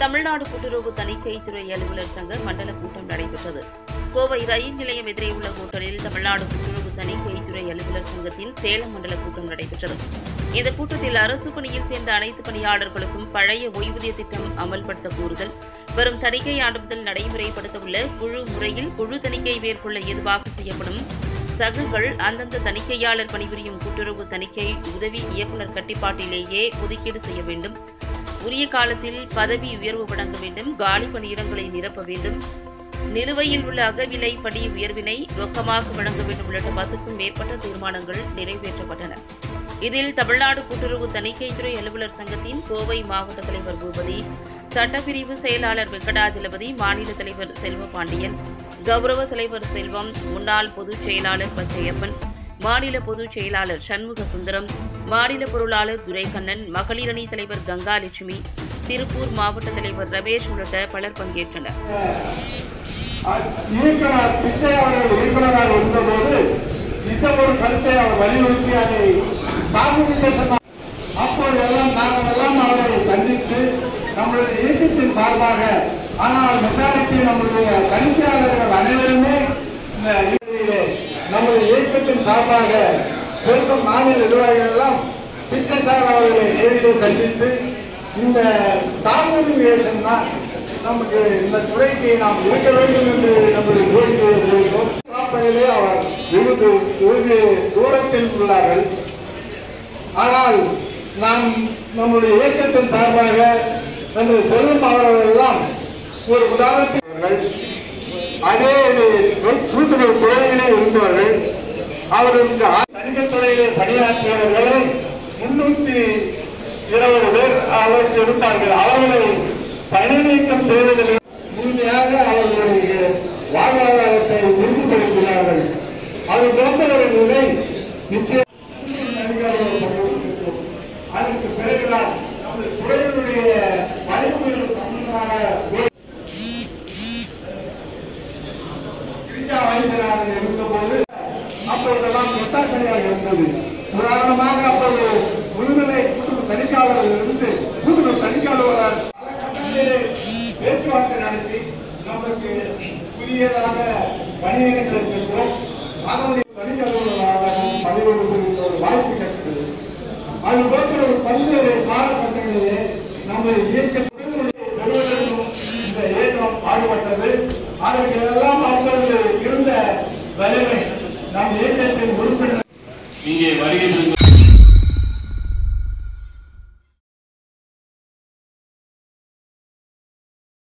தமிழ்நாடு கூட்டுறவு தணிக்கைத்துறை அலுவலர் சங்க மண்டல கூட்டம் நடைபெற்றது கோவை ரயில் நிலையம் எதிரே உள்ள ஹோட்டலில் தமிழ்நாடு கூட்டுறவு தணிக்கைத்துறை அலுவலர் சங்கத்தின் சேலம் மண்டல கூட்டம் நடைபெற்றது இந்த கூட்டத்தில் அரசு பணியில் சேர்ந்த அனைத்து பணியாளர்களுக்கும் பழைய ஓய்வூதிய திட்டம் அமல்படுத்த கூறுதல் வரும் தணிக்கை ஆண்டு முதல் நடைமுறைப்படுத்த உள்ள குழு முறையில் குழு தணிக்கை மேற்கொள்ள ஏதுவாக செய்யப்படும் சகங்கள் அந்தந்த தணிக்கையாளர் பணிபுரியும் கூட்டுறவு தணிக்கை உதவி இயக்குநர் கட்டிப்பாட்டிலேயே ஒதுக்கீடு செய்ய வேண்டும் உரிய காலத்தில் பதவி உயர்வு வழங்க வேண்டும் காலி பணியிடங்களை நிரப்ப வேண்டும் நிலுவையில் உள்ள அகவிலை படி உயர்வினை ரொக்கமாக வழங்க வேண்டும் உள்ளிட்ட பத்துக்கும் மேற்பட்ட தீர்மானங்கள் நிறைவேற்றப்பட்டன இதில் தமிழ்நாடு கூட்டுறவு தணிக்கைத்துறை அலுவலர் சங்கத்தின் கோவை மாவட்ட தலைவர் பூபதி சட்டப்பிரிவு செயலாளர் வெங்கடாஜலபதி மாநில தலைவர் செல்வபாண்டியன் கௌரவ தலைவர் செல்வம் முன்னாள் பொதுச் செயலாளர் பச்சையப்பன் மாநில பொதுச் செயலாளர் சண்முக சுந்தரம் மாநில பொருளாளர் துரைக்கண்ணன் மகளிரணி தலைவர் கங்காலட்சுமி திருப்பூர் மாவட்ட தலைவர் ரமேஷ் உள்ளிட்ட பலர் பங்கேற்றனர் இயக்குனர் பிச்சை அவர்கள் இயக்குனராக இருந்தபோது இந்த ஒரு கருத்தை அவர் வலியுறுத்தி அதை சாமூகிக சொன்னார் அப்போதெல்லாம் நாங்கள் எல்லாம் அவரை சந்தித்து நம்மளுடைய இயக்கத்தின் சார்பாக ஆனால் மெஜாரிட்டி நம்முடைய தணிக்கையாளர்கள் அனைவருமே இந்த இறுதியிலே நம்முடைய இயக்கத்தின் சார்பாக பெருக்கும் மாநில நிர்வாகிகள் எல்லாம் பிச்சை சார் அவர்களை நேரிலே சந்தித்து இந்த சாமூகிகேஷன் தான் நமக்கு இந்த துறைக்கு நாம் இருக்க வேண்டும் என்று நம்முடைய கோரிக்கையை வைத்தோம் காப்பதிலே அவர் வெகு வெகு தூரத்தில் உள்ளார்கள் ஆனால் நாம் நம்முடைய இயக்கத்தின் சார்பாக நமது செல்வம் அவர்கள் எல்லாம் ஒரு உதாரணத்தில் அதே இது கூட்டுறவு துறையிலே இருந்தவர்கள் அவர்களுக்கு தனிக்கத் துறையிலே பணியாற்றியவர்களை முன்னூத்தி இருபது பேர் அவருக்கு இருப்பார்கள் அவர்களை பணி நீக்கம் செய்வதில் முழுமையாக அவர்களுடைய வாழ்வாதாரத்தை உறுதிப்படுத்தினார்கள் அது போன்ற ஒரு நிலை நிச்சயம் அதற்கு பிறகுதான் நமது துறையினுடைய மதிப்புகள் சம்பந்தமாக கிரிஜா வைத்தியநாதன் இருந்தபோது அப்பொழுதெல்லாம் கொட்டாக்கடையாக இருந்தது உதாரணமாக அப்போது முதுநிலை கூட்டுறவு தணிக்கையாளர்கள் இருந்து கூட்டுறவு தணிக்கையாளர் பல கட்டங்களிலே பேச்சுவார்த்தை நடத்தி நமக்கு புதியதாக பணியிடங்களை பெற்றோம் அதனுடைய